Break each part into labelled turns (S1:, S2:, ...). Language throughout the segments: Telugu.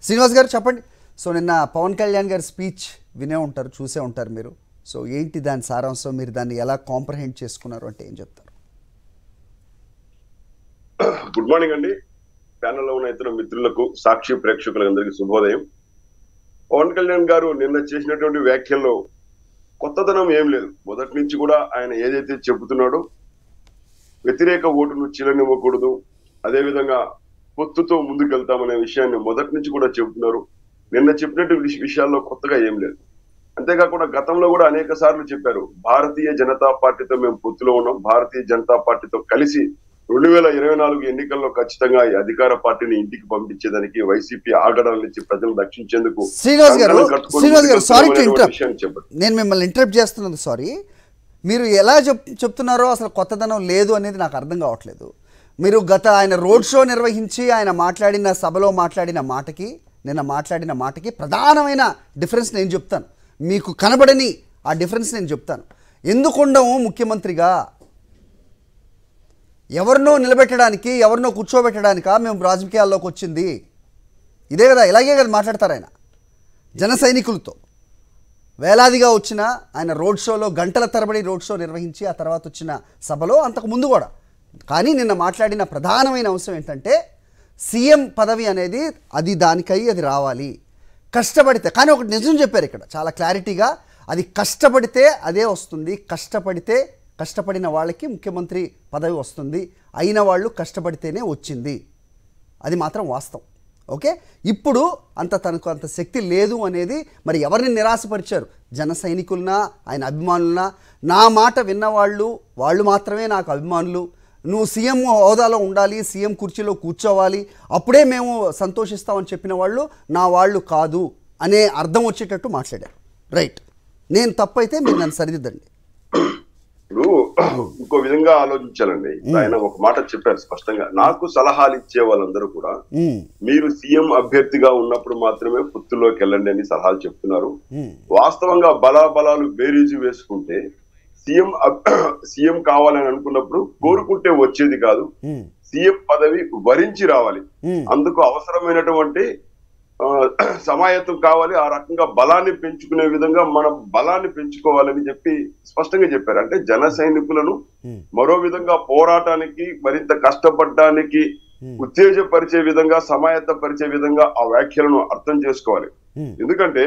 S1: శ్రీనివాస్ గారు చెప్పండి సో నిన్న పవన్ కళ్యాణ్ గారి స్పీచ్ వినే ఉంటారు చూసే ఉంటారు మీరు సో ఏంటి దాని సారాంశం మీరు దాన్ని ఎలా కాంప్రహెండ్ చేసుకున్నారు అంటే ఏం చెప్తారు
S2: గుడ్ మార్నింగ్ అండి ప్యానెల్లో ఉన్న ఇతర మిత్రులకు సాక్షి ప్రేక్షకులందరికీ శుభోదయం పవన్ కళ్యాణ్ గారు నిన్న చేసినటువంటి వ్యాఖ్యల్లో కొత్తదనం ఏం లేదు మొదటి నుంచి కూడా ఆయన ఏదైతే చెబుతున్నాడో వ్యతిరేక ఓటును చీలనివ్వకూడదు అదేవిధంగా పొత్తుతో ముందుకెళ్తామనే విషయాన్ని మొదటి నుంచి కూడా చెబుతున్నారు నిన్న చెప్పినట్టు విష- విషయాల్లో కొత్తగా ఏం లేదు అంతేకాకుండా గతంలో కూడా అనేక సార్లు చెప్పారు భారతీయ జనతా పార్టీతో మేము పొత్తులో ఉన్నాం భారతీయ జనతా పార్టీతో కలిసి రెండు వేల ఇరవై నాలుగు ఎన్నికల్లో ఖచ్చితంగా ఈ అధికార పార్టీని ఇంటికి పంపించేదానికి వైసీపీ ఆగడాల నుంచి ప్రజలను రక్షించేందుకు
S1: శ్రీనివాస్ గారు,
S2: కంకణం కట్టుకొని
S1: శ్రీనివాస్ గారు, sorry to
S2: ముందుకెళ్తున్నామనే
S1: interrupt.
S2: విషయాన్ని చెప్పండి
S1: నేను మిమ్మల్ని ఇంటరప్ట్ చేస్తున్నది సారీ మీరు ఎలా చెప్ చెప్తున్నారో అసలు కొత్తదనం లేదు అనేది నాకు అర్థం కావట్లేదు మీరు గత ఆయన రోడ్ షో నిర్వహించి ఆయన మాట్లాడిన సభలో మాట్లాడిన మాటకి నిన్న మాట్లాడిన మాటకి ప్రధానమైన డిఫరెన్స్ నేను చెప్తాను మీకు కనబడని ఆ డిఫరెన్స్ నేను చెప్తాను ఎందుకు ఉండము ముఖ్యమంత్రిగా ఎవరినో నిలబెట్టడానికి ఎవరినో కూర్చోబెట్టడానికా మేము రాజకీయాల్లోకి వచ్చింది ఇదే కదా ఇలాగే కదా మాట్లాడతారు ఆయన జన సైనికులతో వేలాదిగా వచ్చిన ఆయన రోడ్ షోలో గంటల తరబడి రోడ్ షో నిర్వహించి ఆ తర్వాత వచ్చిన సభలో అంతకు ముందు కూడా కానీ నిన్న మాట్లాడిన ప్రధానమైన అంశం ఏంటంటే సీఎం పదవి అనేది అది దానికై అది రావాలి కష్టపడితే కానీ ఒకటి నిజం చెప్పారు ఇక్కడ చాలా క్లారిటీగా అది కష్టపడితే అదే వస్తుంది కష్టపడితే కష్టపడిన వాళ్ళకి ముఖ్యమంత్రి పదవి వస్తుంది అయిన వాళ్ళు కష్టపడితేనే వచ్చింది అది మాత్రం వాస్తవం ఓకే ఇప్పుడు అంత తనకు అంత శక్తి లేదు అనేది మరి ఎవరిని నిరాశపరిచారు జన సైనికులనా ఆయన అభిమానులనా నా మాట విన్నవాళ్ళు వాళ్ళు మాత్రమే నాకు అభిమానులు నువ్వు సీఎం హోదాలో ఉండాలి సీఎం కుర్చీలో కూర్చోవాలి అప్పుడే మేము సంతోషిస్తామని చెప్పిన వాళ్ళు నా వాళ్ళు కాదు అనే అర్థం వచ్చేటట్టు మాట్లాడారు రైట్ నేను తప్పైతే మీరు నన్ను సరిదిద్దండి
S2: ఇప్పుడు ఇంకో విధంగా ఆలోచించాలండి ఆయన ఒక మాట చెప్పారు స్పష్టంగా నాకు సలహాలు ఇచ్చే వాళ్ళందరూ కూడా
S1: ఉమ్,
S2: మీరు సీఎం అభ్యర్థిగా ఉన్నప్పుడు మాత్రమే పొత్తుల్లోకి వెళ్ళండి అని సలహాలు చెప్తున్నారు
S1: ఉమ్,
S2: వాస్తవంగా బలాబలాలు బేరీజు వేసుకుంటే సీఎం అబ్- సీఎం కావాలని అనుకున్నప్పుడు కోరుకుంటే వచ్చేది కాదు
S1: ఉమ్,
S2: సీఎం పదవి వరించి రావాలి
S1: ఉమ్,
S2: అందుకు అవసరమైనటువంటి ఆ, సమాయత్తం కావాలి ఆ రకంగా బలాన్ని పెంచుకునే విధంగా మనం బలాన్ని పెంచుకోవాలని చెప్పి స్పష్టంగా చెప్పారు అంటే జన సైనికులను
S1: ఉమ్,
S2: మరో విధంగా పోరాటానికి మరింత కష్టపడడానికి ఉత్తేజపరిచే విధంగా సమాయత్తపరిచే విధంగా ఆ వ్యాఖ్యలను అర్థం చేసుకోవాలి
S1: ఉమ్,
S2: ఎందుకంటే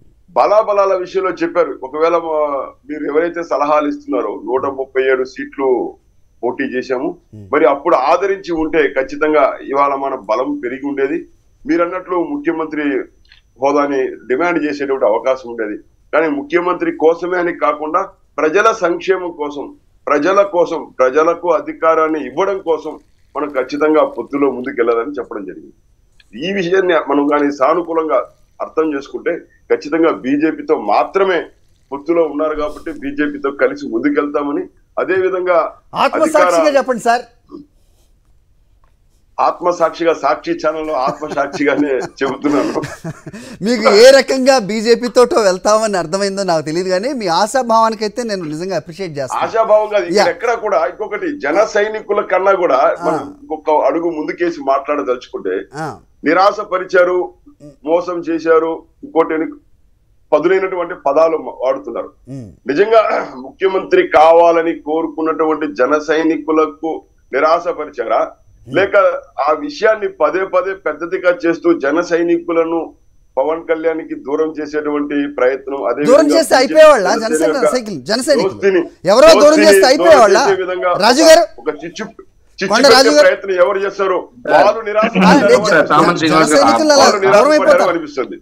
S2: బలాబలాల విషయంలో చెప్పారు ఒకవేళ మా- మీరు ఎవరైతే సలహాలు ఇస్తున్నారో నూట ముప్పై ఏడు సీట్లు పోటీ చేశాము మరి అప్పుడు ఆదరించి ఉంటే ఖచ్చితంగా ఇవాళ మన బలం పెరిగి ఉండేది మీరు అన్నట్లు ముఖ్యమంత్రి హోదాని డిమాండ్ చేసేటువంటి అవకాశం ఉండేది కానీ ముఖ్యమంత్రి కోసమే అని కాకుండా ప్రజల సంక్షేమం కోసం ప్రజల కోసం ప్రజలకు అధికారాన్ని ఇవ్వడం కోసం మనం ఖచ్చితంగా పొత్తులో ముందుకెళ్లాలని చెప్పడం జరిగింది ఈ విషయాన్ని మనం కానీ సానుకూలంగా అర్థం చేసుకుంటే ఖచ్చితంగా బీజేపీతో మాత్రమే పొత్తులో ఉన్నారు కాబట్టి బీజేపీతో కలిసి ముందుకెళ్తామని అదే విధంగా
S1: ఆత్మసాక్షిగా
S2: అధికార-
S1: చెప్పండి సార్
S2: ఆత్మసాక్షిగా సాక్షి ఛానల్లో ఆత్మసాక్షిగానే చెబుతున్నాను
S1: మీకు ఏ రకంగా బీజేపీతోటో వెళ్తామని అర్థమైందో నాకు తెలియదు కానీ మీ ఆశాభావానికి అయితే నేను నిజంగా అప్రిషియేట్ చేస్తాను
S2: ఆశాభావంగా ఇక్కడ
S1: Yeah.
S2: ఎక్కడ కూడా ఇంకొకటి జన సైనికుల కన్నా కూడా మనం ఇంకొక అడుగు ముందుకేసి మాట్లాడదలుచుకుంటే
S1: ఆ,
S2: నిరాశపరిచారు మోసం చేశారు ఇంకోటి ఎన్ని- పదునైనటువంటి పదాలు వాడుతున్నారు
S1: ఉమ్,
S2: నిజంగా ముఖ్యమంత్రి కావాలని కోరుకున్నటువంటి జన సైనికులకు నిరాశపరిచారా లేక ఆ విషయాన్ని పదే పదే పెద్దదిగా చేస్తూ జన సైనికులను పవన్ కళ్యాణ్ కి దూరం చేసేటువంటి ప్రయత్నం అదే
S1: దూరం
S2: విధంగా
S1: చేస్తే అయిపోయేవాళ్ళ
S2: జనసేన
S1: జనసేన
S2: యొక్క
S1: సైకిల్ జన సైనికులు
S2: దోస్తిని-
S1: ఎవరో దూరం
S2: దోస్తిని
S1: చేస్తే అయిపోయేవాళ్ళ
S2: దూరం చేసే విధంగా
S1: రాజు గారు
S2: ఒక చిచ్చు చిచ్చు
S1: కొండ
S2: పెట్టే
S1: రాజు గారు.
S2: ప్రయత్నం ఎవరు చేస్తారు వాళ్ళు నిరాశ
S1: ఆ, లేదు,
S2: పడ్డారు
S1: జన-
S3: సామంత్ శ్రీనివాస్ గారు,
S1: జన సైనికులు అలా
S2: వాళ్ళు
S1: దూరం
S2: నిరాశపడ్డారు
S1: అయిపోతారు
S2: అనిపిస్తుంది